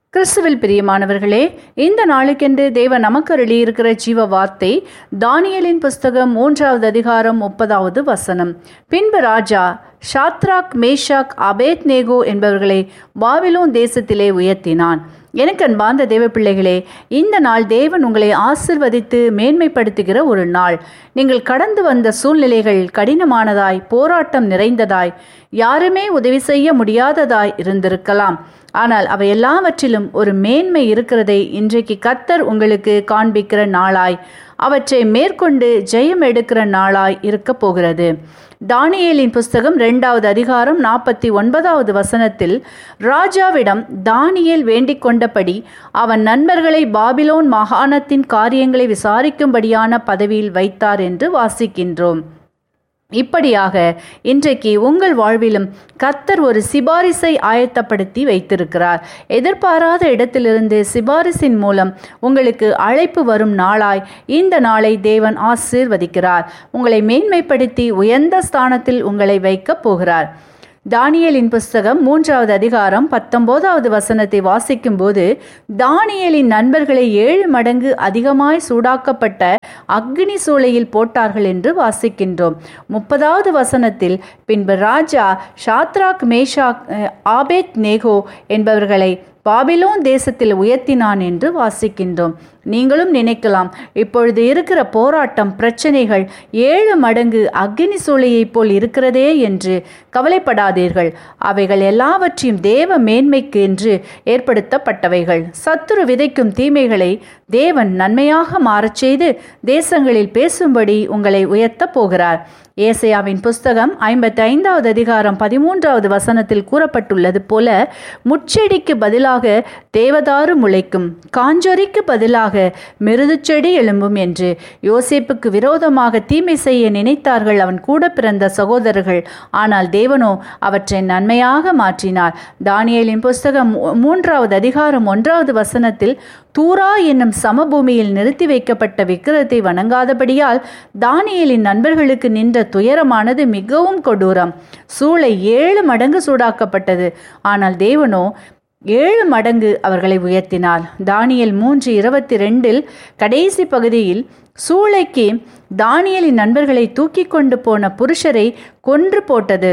கிறிஸ்துவில் பிரியமானவர்களே இந்த நாளுக்கென்று தேவ நமக்கு அருளியிருக்கிற ஜீவ வார்த்தை தானியலின் புஸ்தகம் மூன்றாவது அதிகாரம் முப்பதாவது வசனம் பின்பு ராஜா ஷாத்ராக் மேஷாக் அபேத் நேகோ என்பவர்களை பாபிலோன் தேசத்திலே உயர்த்தினான் எனக்கு அன்பார்ந்த தேவ பிள்ளைகளே இந்த நாள் தேவன் உங்களை ஆசிர்வதித்து மேன்மைப்படுத்துகிற ஒரு நாள் நீங்கள் கடந்து வந்த சூழ்நிலைகள் கடினமானதாய் போராட்டம் நிறைந்ததாய் யாருமே உதவி செய்ய முடியாததாய் இருந்திருக்கலாம் ஆனால் அவை எல்லாவற்றிலும் ஒரு மேன்மை இருக்கிறதை இன்றைக்கு கத்தர் உங்களுக்கு காண்பிக்கிற நாளாய் அவற்றை மேற்கொண்டு ஜெயம் எடுக்கிற நாளாய் இருக்க போகிறது தானியேலின் புஸ்தகம் இரண்டாவது அதிகாரம் நாற்பத்தி ஒன்பதாவது வசனத்தில் ராஜாவிடம் தானியேல் வேண்டிக் கொண்டபடி அவன் நண்பர்களை பாபிலோன் மாகாணத்தின் காரியங்களை விசாரிக்கும்படியான பதவியில் வைத்தார் என்று வாசிக்கின்றோம் இப்படியாக இன்றைக்கு உங்கள் வாழ்விலும் கத்தர் ஒரு சிபாரிசை ஆயத்தப்படுத்தி வைத்திருக்கிறார் எதிர்பாராத இடத்திலிருந்து சிபாரிசின் மூலம் உங்களுக்கு அழைப்பு வரும் நாளாய் இந்த நாளை தேவன் ஆசீர்வதிக்கிறார் உங்களை மேன்மைப்படுத்தி உயர்ந்த ஸ்தானத்தில் உங்களை வைக்கப் போகிறார் தானியலின் புஸ்தகம் மூன்றாவது அதிகாரம் பத்தொன்பதாவது வசனத்தை வாசிக்கும்போது தானியலின் நண்பர்களை ஏழு மடங்கு அதிகமாய் சூடாக்கப்பட்ட அக்னி சூளையில் போட்டார்கள் என்று வாசிக்கின்றோம் முப்பதாவது வசனத்தில் பின்பு ராஜா ஷாத்ராக் மேஷாக் ஆபேத் நேகோ என்பவர்களை பாபிலோன் தேசத்தில் உயர்த்தினான் என்று வாசிக்கின்றோம் நீங்களும் நினைக்கலாம் இப்பொழுது இருக்கிற போராட்டம் பிரச்சனைகள் ஏழு மடங்கு அக்னி சூளையைப் போல் இருக்கிறதே என்று கவலைப்படாதீர்கள் அவைகள் எல்லாவற்றையும் தேவ மேன்மைக்கு என்று ஏற்படுத்தப்பட்டவைகள் சத்துரு விதைக்கும் தீமைகளை தேவன் நன்மையாக மாறச் செய்து தேசங்களில் பேசும்படி உங்களை உயர்த்தப் போகிறார் ஏசையாவின் புஸ்தகம் ஐம்பத்தி ஐந்தாவது அதிகாரம் பதிமூன்றாவது வசனத்தில் கூறப்பட்டுள்ளது போல முச்செடிக்கு பதிலாக தேவதாறு முளைக்கும் காஞ்சொரிக்கு பதிலாக மிருதுச்செடி எழும்பும் என்று யோசேப்புக்கு விரோதமாக தீமை செய்ய நினைத்தார்கள் அவன் கூட பிறந்த சகோதரர்கள் ஆனால் தேவனோ அவற்றை நன்மையாக மாற்றினார் தானியலின் புஸ்தகம் மூன்றாவது அதிகாரம் ஒன்றாவது வசனத்தில் தூரா என்னும் சமபூமியில் நிறுத்தி வைக்கப்பட்ட விக்கிரத்தை வணங்காதபடியால் தானியலின் நண்பர்களுக்கு நின்ற துயரமானது மிகவும் கொடூரம் சூளை ஏழு மடங்கு சூடாக்கப்பட்டது ஆனால் தேவனோ ஏழு மடங்கு அவர்களை உயர்த்தினார் தானியல் மூன்று இருபத்தி ரெண்டில் கடைசி பகுதியில் சூளைக்கு தானியலின் நண்பர்களை தூக்கி கொண்டு போன புருஷரை கொன்று போட்டது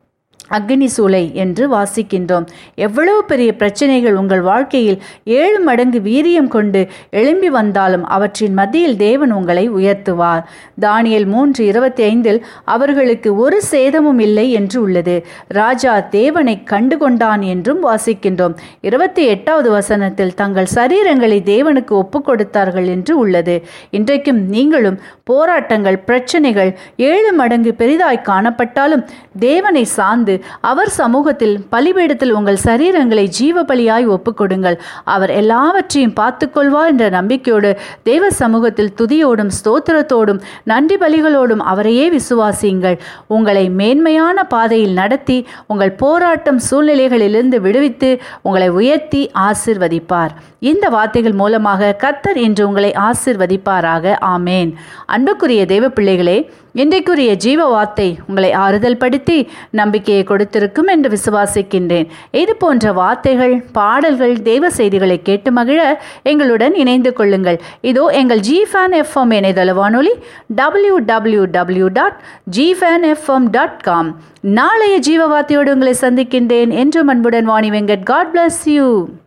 அக்னி சூளை என்று வாசிக்கின்றோம் எவ்வளவு பெரிய பிரச்சனைகள் உங்கள் வாழ்க்கையில் ஏழு மடங்கு வீரியம் கொண்டு எழும்பி வந்தாலும் அவற்றின் மத்தியில் தேவன் உங்களை உயர்த்துவார் தானியல் மூன்று இருபத்தி ஐந்தில் அவர்களுக்கு ஒரு சேதமும் இல்லை என்று உள்ளது ராஜா தேவனை கண்டு கொண்டான் என்றும் வாசிக்கின்றோம் இருபத்தி எட்டாவது வசனத்தில் தங்கள் சரீரங்களை தேவனுக்கு ஒப்பு கொடுத்தார்கள் என்று உள்ளது இன்றைக்கும் நீங்களும் போராட்டங்கள் பிரச்சனைகள் ஏழு மடங்கு பெரிதாய் காணப்பட்டாலும் தேவனை சார்ந்து அவர் சமூகத்தில் பலிபீடத்தில் உங்கள் சரீரங்களை ஜீவ பலியாய் ஒப்புக்கொடுங்கள் அவர் எல்லாவற்றையும் பார்த்துக்கொள்வார் என்ற நம்பிக்கையோடு தேவ சமூகத்தில் துதியோடும் ஸ்தோத்திரத்தோடும் நன்றி பலிகளோடும் அவரையே விசுவாசியுங்கள் உங்களை மேன்மையான பாதையில் நடத்தி உங்கள் போராட்டம் சூழ்நிலைகளிலிருந்து விடுவித்து உங்களை உயர்த்தி ஆசிர்வதிப்பார் இந்த வார்த்தைகள் மூலமாக கத்தர் இன்று உங்களை ஆசிர்வதிப்பாராக ஆமேன் அன்புக்குரிய தேவ பிள்ளைகளே இன்றைக்குரிய ஜீவ வார்த்தை உங்களை ஆறுதல் படுத்தி நம்பிக்கையை கொடுத்திருக்கும் என்று விசுவாசிக்கின்றேன் இது போன்ற வார்த்தைகள் பாடல்கள் தெய்வ செய்திகளை கேட்டு மகிழ எங்களுடன் இணைந்து கொள்ளுங்கள் இதோ எங்கள் ஜி ஃபேன் எஃப்எம் இணையதள வானொலி W W W dot G fan FM dot com நாளைய ஜீவ வார்த்தையோடு உங்களை சந்திக்கின்றேன் என்றும் அன்புடன் Vani Venkat God bless you